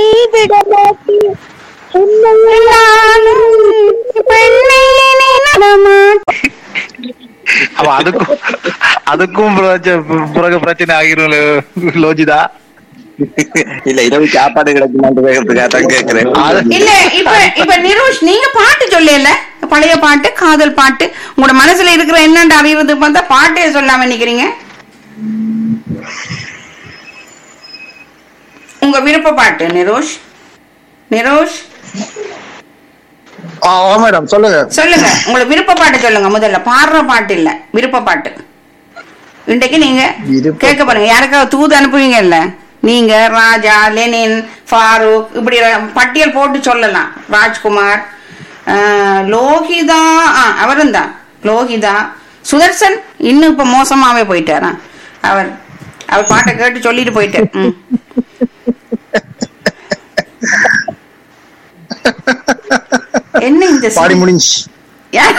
நீ விட மாட்டேன் உன்னை நானும் பெண்ணை நினைமாட்டேன். அப்ப அதுக்கும் அதுக்கும் பிரச்ச- பிறகு பிரச்சனை ஆகிரும் லோஜிதா இல்ல இரவு சாப்பாடு கிடைக்குமான்னு கேட்கறதுக்காக தான் கேட்கிறேன் இல்ல இப்ப இப்ப நிரோஷ் நீங்க பாட்டு சொல்லல பழைய பாட்டு காதல் பாட்டு உங்களோட மனசுல இருக்கிற என்னன்னு அறியறது பார்த்தா பாட்டே சொல்லாம நிக்கிறீங்க உங்க விருப்ப பாட்டு நிரோஷ் நிரோஷ் மேடம் சொல்லுங்க சொல்லுங்க உங்களுக்கு விருப்ப பாட்டு சொல்லுங்க முதல்ல பாடுற பாட்டு இல்ல விருப்ப பாட்டு இன்றைக்கு நீங்க விருப்ப- கேட்க பாருங்க யாருக்காவது தூது அனுப்புவீங்கல்ல நீங்க ராஜா லெனின் ஃபாரூக் இப்படி ர- பட்டியல் போட்டு சொல்லலாம் ராஜ்குமார் ஆஹ், லோகிதா அவரும் தான் லோகிதா சுதர்சன் இன்னும் இப்ப மோசமாவே போயிட்டாரா அவர் அவர் பாட்டை கேட்டு சொல்லிட்டு போயிட்டார் ம். என்ன இந்த சி- பாடி முடிஞ்சு யா-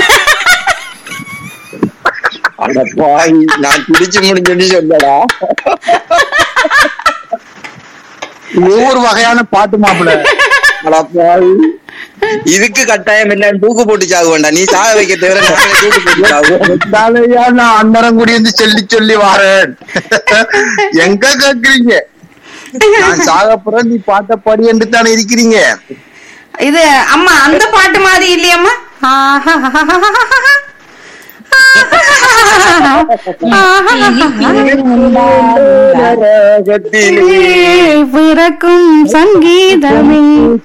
அட பாய் நான் குடிச்சு முடிஞ்சுன்னு சொல்லடா ஒவ்வொரு வகையான பாட்டு மாப்பிள்ள அட பாய் இதுக்கு கட்டாயம் இல்ல தூக்கு போட்டு சாக வேண்டாம் நீ சாக வைக்க தவிர நாங்க தூக்கு போட்டு சாகுவோம் தாலையா நான் அன்னரங்குடி வந்து சொல்லி சொல்லி வாரேன் எங்க கேக்குறீங்க நான் சாகப்புறம் நீ பாட்ட பாடி என்று தானே இருக்கிறீங்க இது அம்மா அந்த பாட்டு மாதிரி இல்லையம்மா பிறக்கும் சங்கீதமே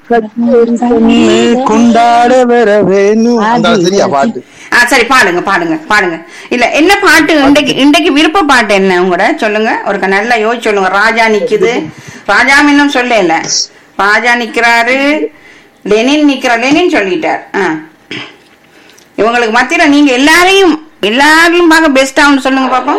கொண்டாட வர வேணும் அந்த சரியா பாட்டு ஆ சரி பாடுங்க பாடுங்க பாடுங்க இல்ல என்ன பாட்டு இன்றைக்கு இன்றைக்கு விருப்ப பாட்டு என்ன உங்களோட சொல்லுங்க ஒரு நல்லா யோசிச்சு சொல்லுங்க ராஜா நிக்குது ராஜா இன்னும் சொல்ல இல்ல ராஜா நிக்கிறாரு லெனின் நிக்கிற லெனின் சொல்லிட்டார் ஆ. இவங்களுக்கு மத்தியில நீங்க எல்லாரையும் எல்லாரையும் பார்க்க பெஸ்டான்னு சொல்லுங்க பாப்போம்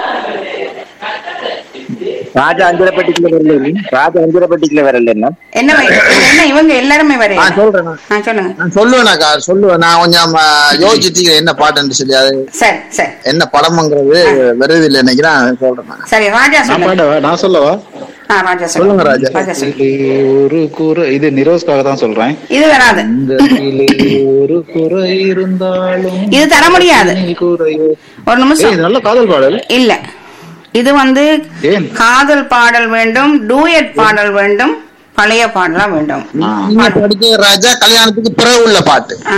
ராஜா அஞ்சரப்பட்டிக்குள்ள வரல நீ ராஜா அஞ்சரப்பட்டிக்குள்ள வரல என்ன என்ன வை- என்ன இவங்க எல்லாருமே வரைய நான் சொல்றேன் நான். ஆ சொல்லுங்க நான் சொல்லுவேனாக்கா சொல்லுவேன் நான் கொஞ்சம் ஆ, யோசிச்சுட்டு என்ன பாட்டுன்னு சொல்லி அது சரி சரி என்ன படம்ங்கிறது வருது இல்லை நினைக்கிறேன் சொல்றேன் நான். சரி ராஜா நான் சொல்லுங்க பாடவா நான் சொல்லவா ஆ ராஜா சொல்லுங்க, ராஜா. ராஜா சொல்லுங்க இதிலே ஒரு குறை இது நிரோஸ்க்காக தான் சொல்றேன் இது வராது இந்த இதிலே ஒரு குறை இருந்தாலும் இது தர முடியாது நீ குறையோ ஒரு ஏய், நிமிஷம் இது நல்ல காதல் பாடல் இல்ல இது வந்து ஏன் காதல் பாடல் வேண்டும் டூயட் பாடல் வேண்டும் பழைய பாடலா வேண்டும் நீங்க படிச்ச ராஜா கல்யாணத்துக்கு பிறகு உள்ள பாட்டு ஆ.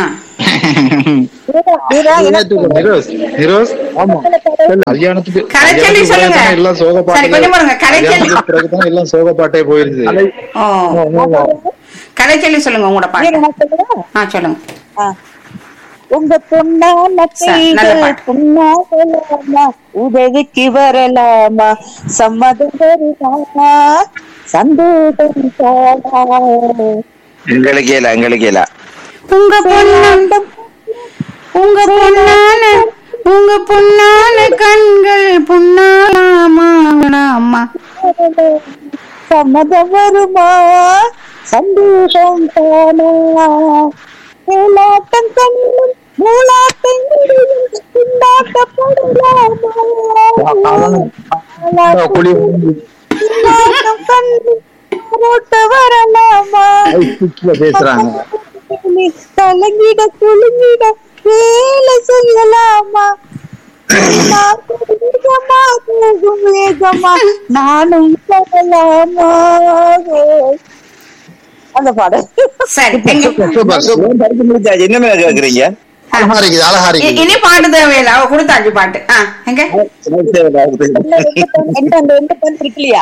நிரோஸ் நிரோஸ் கல்யாணத்துக்கு கரைச்சொல்லி கல்யாணத்துக்கு சொல்லுங்க. பிறகுதான் எல்லாம் சோக சரி, கொஞ்சம் பாருங்க, பாட்டு கரைச்சொல்லி. கல்யாணத்துக்கு பிறகுதான் எல்லாம் சோக பாட்டே போயிருது ஓ கதை சொல்லி சொல்லுங்க உங்களோட பாட்டு நான் சொல்லுவா ஆ சொல்லுங்க ஆ. உங்க பொண்ணான சரி, நல்ல கைகள் பாட்டு. பொண்ணாகலாமா உதவிக்கு வரலாமா சம்மதம் வருமாமா சந்தோஷம் தானா? எங்களுக்கு இல்ல எங்களுக்கு இல்ல உங்க பொண்ணாண்ட உங்க பொண்ணான உங்க பொண்ணான கண்கள் பொண்ணாலாமா அம்மா சம்மதம் வருமா சந்தோஷம் தானா மேலாட்டம் கண்ணும் மூலாட்டங்களும் கொண்டாட்டப்படலாமா குழி மூலாட்டம் கண்ணும் மூட்ட வரலாமா பேசுறாங்க கலங்கிட குலுங்கிட வேலை செய்யலாமா நான் வேகமா போகும் வேகமா நானும் வரலாமா அந்த பாடல் சரி எங்க சூப்பர் படிச்சு முடிச்சாச்சு என்ன மேல கேக்குறீங்க அழகா இருக்குது அழகா இ- இருக்குது இனி பாட்டு தேவையில்லை அவ கொடுத்தாச்சு பாட்டு ஆ எங்க என்ன அந்த எந்த பாட்டு இருக்குல்லையா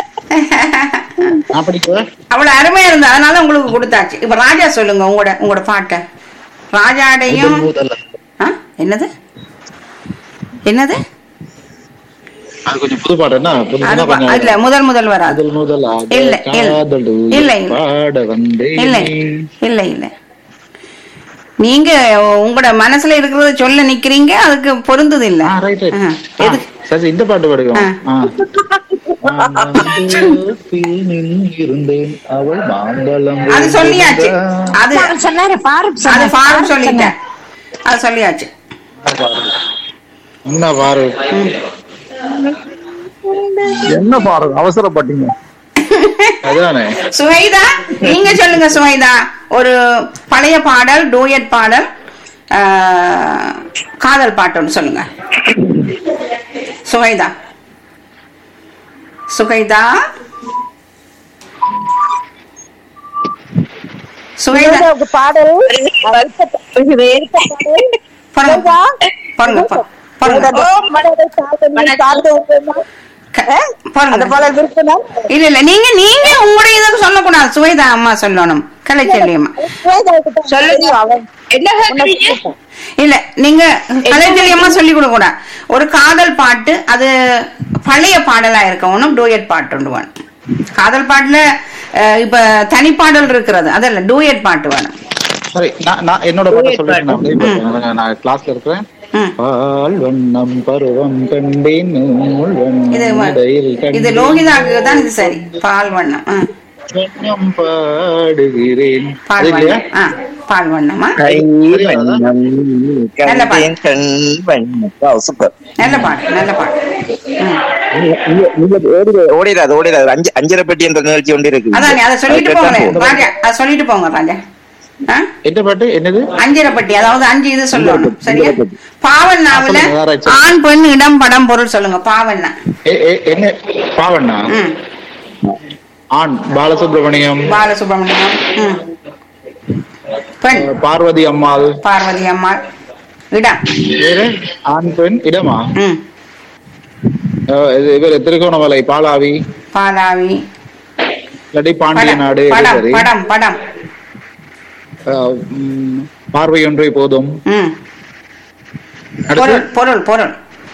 நான் படிக்கவா அவ்வளவு அருமையா இருந்தா அதனால உங்களுக்கு கொடுத்தாச்சு இப்ப ராஜா சொல்லுங்க உங்களோட உங்களோட பாட்டை ராஜாடையும் முதல்ல ஆ? என்னது என்னது அது கொஞ்சம் புது பாட்டு என்ன புது அது புது பா- கொஞ்சம் இல்ல முதல் முதல் வராது முதல் முதலாக இல்ல, இல்ல. காதலூர் இல்ல, இல்ல. பாட வந்தேன் இல்ல இல்ல இல்ல நீங்க உங்களோட மனசுல இருக்கிறத சொல்ல நிக்கிறீங்க அதுக்கு பொருந்தது இல்ல ஆ, right, right. ஆ, ஆ, எதுக்கு சரி இந்த பாட்டு பாடுவோம் ஆ. ஆ. ஆனந்தத்தில் நின்றிருந்தேன் அவள் மாம்பழம் அது சொல்லியாச்சு விழுந்ததா. அது சொன்னாரு பாரு அது ஃபாரம் சொல்லிட்டேன் அது சொல்லியாச்சு என்ன பாரு என்ன பாருங்க அவசரப்பட்டீங்க அதானே சுவைதா நீங்க சொல்லுங்க சுவைதா ஒரு பழைய பாடல் டூயட் பாடல் ஆ, காதல் பாட்டு ஒன்று சொல்லுங்க சுவைதா சுகைதா சுவைதா ஒரு பாடல் பாருங்க பாருங்க பா- பாருங்க க- அந்த பாருங்க பாடல் விருப்பம் இல்ல இல்ல நீங்க நீங்க உங்களுடைய இதை சொல்லக்கூடாது சுவைதா அம்மா சொல்லணும் கலைச்செல்வி அம்மா சொல்லுங்க அவன் என்ன கேக்குறீங்க இல்ல நீங்க கலைச்செல்வி அம்மா சொல்லி கொடுக்க கூடாது ஒரு காதல் பாட்டு அது பழைய பாடலா இருக்கணும் டூயட் பாட்டு ஒன்று வேணும் காதல் பாட்டுல அஹ், இப்ப தனிப்பாடல் இருக்கிறது அதல்ல டூயட் பாட்டு வேணும் சரி நான் நான் என்னோட பாட்ட சொல்லிட்டு நான் அப்படியே போறேன். நான் கிளாஸ்ல இருக்கிறேன் ம். பால் வண்ணம் பருவம் கண்டேன் நூல் இது வண்ணம் வ- இடையில் இது கண்டேன். லோகிதாக்கு தான் இது சரி பால் வண்ணம் ஆ. வண்ணம் பாடுகிறேன் பால் அது இல்லையா வண்ணம் ஆ பால் வண்ணமா கை வண்ணம் நல்ல பாட்டு. கண்டேன் கண் வண்ணம் சூப்பர் நல்ல பாட்டு நல்ல பாட்டு ம். ஓடிடாது ஓடிடாது அஞ்சு அஞ்சரை பெட்டி என்ற நிகழ்ச்சி ஒன்று இருக்கு அதானே அதை சொல்லிட்டு அது போங்களேன் கேட்டா ராஜா அதை சொல்லிட்டு போங்க ராஜா ஆ? என்ன பாட்டு என்னது அஞ்சிரப்பட்டி அதாவது அஞ்சு இது சொல்லணும் சரியா அஞ்சிரப்பட்டி. பாவண்ணாவுல சொல்லுங்க, வேற ஆச்சு. ஆண் பெண் இடம் படம் பொருள் சொல்லுங்க பாவண்ணா எ- எ- என்ன பாவண்ணா ம் ஆண் பாலசுப்ரமணியம் பாலசுப்ரமணியம் ம் பெண் பார்வதி அம்மாள் பார்வதி அம்மாள் இடம் வேற ஆண் பெண் இடமா ம் அஹ் இது இவர் திருகோணமலை பாலாவி பாலாவி இல்லாட்டி பாண்டிய படம் நாடு படம் சரி. படம் படம் அஹ் உம், பார்வை ஒன்றே போதும் ம் அடுத்து பொருள் பொருள் பொருள்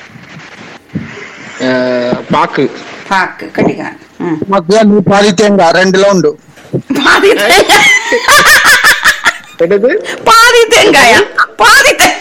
அஹ், பாக்கு பாக்கு கட்டிக்கான் ம் மத்தியா நீ பாதி தேங்காய் ரெண்டுல உண்டு பாதி தேங்காய் என்னது பாதி தேங்காயா பாதி தேங்காய்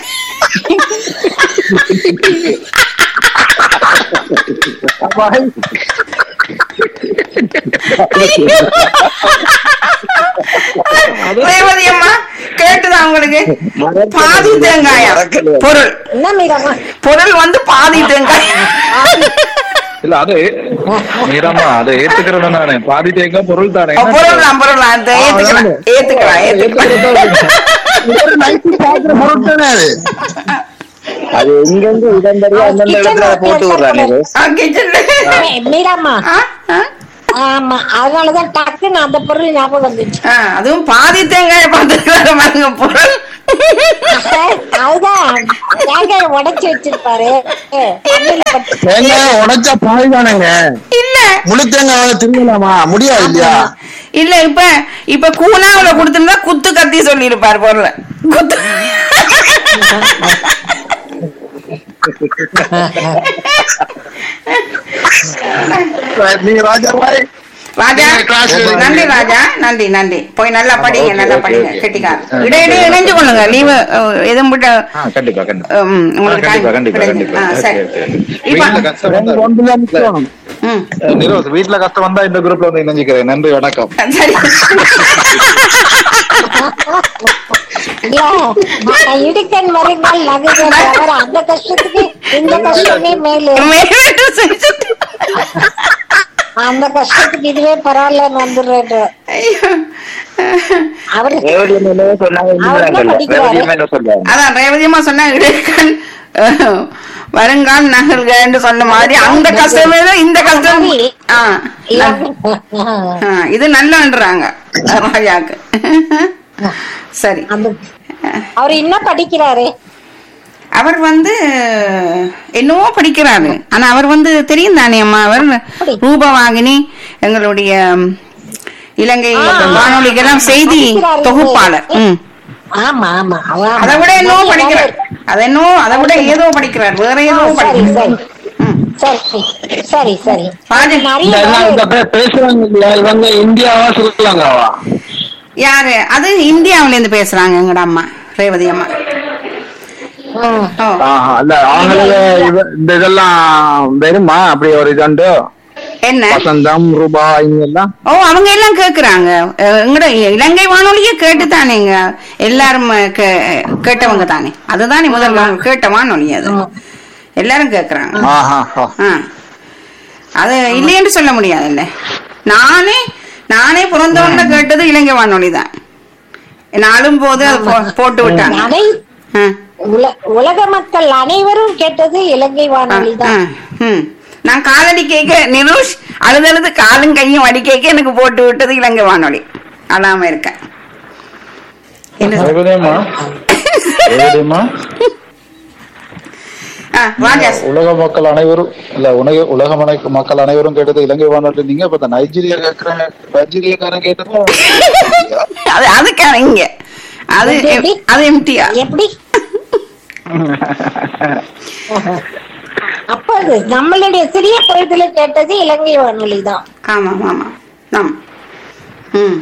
ரேவதி அம்மா கேட்டுதா உங்களுக்கு பாதி தேங்காயா பொருள் என்ன மீரம்மா பொருள் வந்து பாதி தேங்காய் இல்ல அது மீரம்மா அதை ஏத்துக்கிறது தானே பாதி தேங்காய் பொருள் தானே அப்ப பொருள் தான் பொருள் தான் அந்த ஏத்துக்கலாம் ஏத்துக்கலாம் ஏத்துக்கலாம் பொருள் தானே அது அது எங்கெங்க இடம் தெரியும் அந்தந்த இடத்துல அதை போட்டு விடுறாங்க ஆ, கிச்சன்ல மீராம்மா ஆ, ஆ, ஆமா அதனாலதான் டக்குன்னு அந்த பொருள் ஞாபகம் வந்துச்சு ஆ, அதுவும் பாதி தேங்காயை பார்த்துக்கிறாரு பாருங்க பொருள் அதுதான் தேங்காய் உடைச்சு வச்சிருப்பாரு தண்ணியில பட்டு தேங்காய் உடைச்சா பாதி தானேங்க இல்ல முழு தேங்காய் திரும்பலாமா முடியாது இல்லையா இல்ல இப்ப இப்ப கூனாவுல கொடுத்திருந்தா குத்து கத்தி சொல்லி இருப்பார் பொருள் குத்து நீங்க ராஜா பாய் ராஜா நீங்க class எடுங்க. நன்றி ராஜா நன்றி நன்றி போய் நல்லா படிங்க okay, நல்லா okay, படிங்க okay. கெட்டிக்கார் ஆ, இடையிடையே okay. இணைஞ்சு கொள்ளுங்க லீவு எதுவும் விட்டு ஆ, கண்டிப்பா கண்டிப்பா உம், ஆ, உங்களுக்கு கண்டிப்பா time கண்டிப்பா கிடைக்கும். கண்டிப்பா ஆ, சரி Okay, okay. இப்ப வீட்ல கஷ்டம் வந்தா- ம், நிரோஸ் வீட்ல கஷ்டம் வந்தா இந்த குரூப்ல வந்து இணைஞ்சுக்கிறேன் நன்றி வணக்கம் சரி இல்ல இடுக்கன் மறுநாள் நகைகள் தவிர அந்த கஷ்டத்துக்கு இந்த கஷ்டமே மேலு மேலிட்டு செஞ்சு- அந்த கஷ்டத்துக்கு இதுவே பரவாயில்லன்னு வந்துடுறாரு ஐயோ. அவரு ரேவதி மேலே சொன்னாங்க அவர் தான் இன்னும் படிக்கிறாரு. ரேவதி மேலே சொல்றாங்க அதான் ரேவதியம்மா சொன்னா இடுக்கண் அஹ், வருங்கால் நகல்கன்னு சொன்ன மாதிரி அந்த கஷ்டமே தான் இந்த கஷ்டம் ஆ, ஆ, இது நல்லன்றாங்க ராஜாக்கு சரி அந்த அவர் என்ன படிக்கிறாரு அவர் வந்து என்னவோ படிக்கிறாரு ஆனா அவர் வந்து தெரியும் தானே அம்மா அவர் ரூபவாகினி எங்களுடைய ம், இலங்கை வானொலிக்கெல்லாம் செய்தி தொகுப்பாளர் ம் ஆமா ஆமா அவ- அதை விட என்னவோ படிக்கிறார் அதை என்னவோ அதை விட ஏதோ படிக்கிறார் வேற ஏதோ சரி படிக்கிறார் சரி ம். சரி சரி சரி ராஜா நிறைய வேலை இருக்கு. பேசுறாங்க இல்லையா இவங்க இந்தியாவா சொல்லுவாங்கவா யாரு அது இந்தியாவுல இருந்து பேசுறாங்க எங்கட அம்மா ரேவதி அம்மா ம். ஓ அல்ல அவங்களுக்கு இவ- இந்த இதெல்லாம் வருமா அப்படி ஒரு இதுண்டு என்ன வசந்தம் ரூபா இங்கெல்லாம் ஓ அவங்க எல்லாம் கேக்குறாங்க அஹ், எங்கட இலங்கை வானொலியே கேட்டு தானேங்க எல்லாரும் அஹ், கே- கேட்டவங்க தானே அதுதானே முதல் வா- கேட்ட வானொலி அது எல்லாரும் கேக்குறாங்க ஆஹா ஆ. ஆ. அது இல்லையென்று சொல்ல முடியாது இல்ல நானே நானே பிறந்தவங்க கேட்டது இலங்கை வானொலி தான் நாளும் போது அது போ- போட்டு விட்டாங்க அனை ஆ, உல- உலக மக்கள் அனைவரும் கேட்டது இலங்கை ஆ, வானொலி ஆ, தான் ம். நான் காலடி கேட்க நிருஷ் அழுதழுது காலும் கையும் அடி கேட்க எனக்கு போட்டு விட்டது இலங்கை வானொலி அழாம இருக்கேன் என்ன ரேவதியம்மா ரேவதியம்மா ஆ, ராஜா உலக மக்கள் அனைவரும் இல்ல உலக உலக மனை- மக்கள் அனைவரும் கேட்டது இலங்கை வானொலி நீங்க இப்ப இந்த நைஜீரியா கேக்குறேன் நைஜீரியாக்காரன் கேட்டதும் அது அதுக்கான இங்க அது எப்படி? அது எம்டிஆர் எப்படி அப்ப அது நம்மளுடைய சிறிய பொழுதுல கேட்டது இலங்கை வானொலி தான் ஆமாம் ஆமாம் ஆமாம் ம்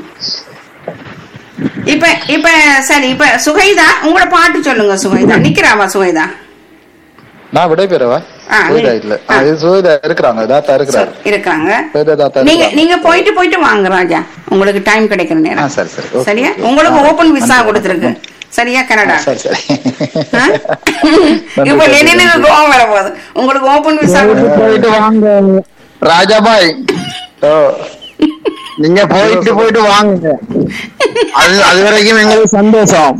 இப்ப இப்ப சரி இப்ப சுகைதா உங்களோட பாட்டு சொல்லுங்க சுகைதா நிக்கிறாவா சுகைதா நான் விடை பெறவா ஆ, சுவேதா இல்ல ஆ, இது சுவேதா இருக்கிறாங்க தாத்தா இருக்கிறாரு இருக்காங்க சுவேதா தாத்தா நீங்க இருக்கிறாங்க நீங்க போயிட்டு போயிட்டு வாங்க ராஜா உங்களுக்கு டைம் கிடைக்கிற ஆ, நேரம் சரி, சரி. ஓகே, சரியா ஓகே. உங்களுக்கு ஆ, ஓபன் விசா நன்றி. கொடுத்துருக்கு சரியா கனடா சரி சரி ஆ? இப்ப லெனினுக்கு கோவம் வர போகுது உங்களுக்கு ஓபன் விசா போயிட்டு கொடுத்து போயிட்டு வாங்க ராஜாபாய் ஓ, நீங்க போயிட்டு போயிட்டு வாங்க அது அது வரைக்கும் எங்களுக்கு சந்தோஷம்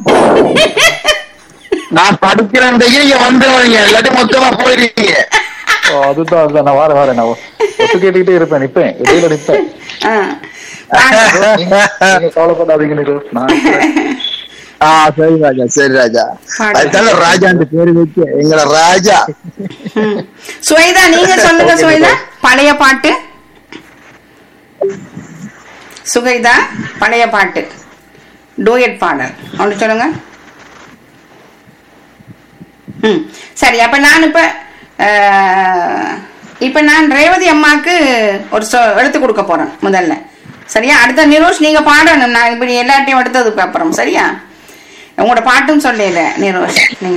நான் படிக்கிறேன் நீங்க வந்துடுவீங்க இல்லாட்டி மொத்தமா போயிருக்கீங்க ஓ, அதுதான் அதுதான் நான் வரேன் வரேன் நான் ஒத்து கேட்டுக்கிட்டே இருப்பேன் நிப்பேன் இடையில நிப்பேன் ஆ. நீங்க நீங்க கவலைப்படாதீங்க நிரு. நான் இருக்கிறேன். ஆ சரி ராஜா சரி ராஜா அதுதான் ராஜான்னு பேரு வச்சு எங்களை ராஜா ம். சுவைதா நீங்க சொல்லுங்க சுவைதா பழைய பாட்டு சுகைதா பழைய பாட்டு டூயட் பாடல் ஒன்று சொல்லுங்க ம் சரி அப்ப நான் இப்ப அஹ், இப்ப நான் ரேவதி அம்மாக்கு ஒரு சொ எடுத்து கொடுக்க போறேன் முதல்ல சரியா அடுத்த நிரோஷ் நீங்க பாடணும் நான் இப்படி எல்லாத்தையும் எடுத்ததுக்கு அப்புறம் சரியா உங்களோட பாட்டும் சொல்லல நிரோஷ் நீங்க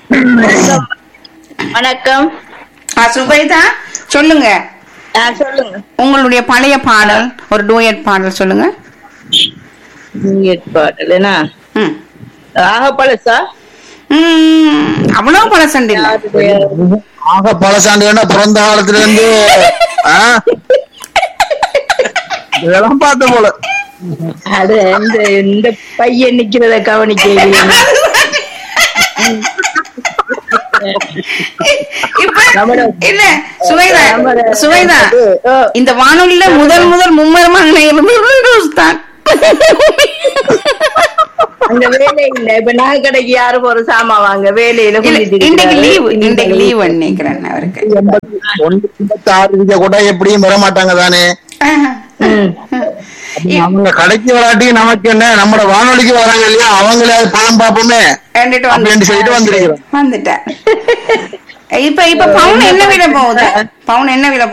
வணக்கம் ஆ, சுபைதா சொல்லுங்க ஆ, சொல்லுங்க உங்களுடைய பழைய பாடல் ஒரு டூயட் பாடல் சொல்லுங்க டூயட் பாடல் என்ன ம் ஆக பழசா ம், அவ்வளவு பழசண்டு இல்ல ஆக பழசாண்டு வேணா பிறந்த காலத்துல இருந்து ஆ? இதெல்லாம் பார்த்த போல அது இந்த இந்த பையன் நிக்கிறத கவனிக்க இப்ப நம்மட- இல்ல சுவைதா நம்மட- சுவைதா ஓ. இந்த வானொலியில முதல் முதல் மும்மரமாக இருந்தது தான் அங்க வேலை இல்ல இப்ப நகை கடைக்கு யாரும் ஒரு சாமா வாங்க வேலையில இல்ல குந்திட்டு இன்றைக்கு இருக்கிறாரு. லீவு இன்றைக்கு லீவ் நினைக்கிறேன் அவருக்கு எண்பத்தி ஒன்று எண்பத்தி ஆறு இருக்க கூட எப்படியும் வர மாட்டாங்க தானே ஆஹா. ம். அவங்க கடைக்கு வராட்டி நமக்கு என்ன நம்மட வானொலிக்கு வராங்க இல்லையா அவங்களே அது பணம் பார்ப்போமே ரெண்டுட்டு அப்படின்னு சொல்லிட்டு வந்து வந்திருக்கிறோம். வந்துட்டேன் இப்ப இப்ப பவுன் என்ன விலை போகுது பவுன் என்ன விலை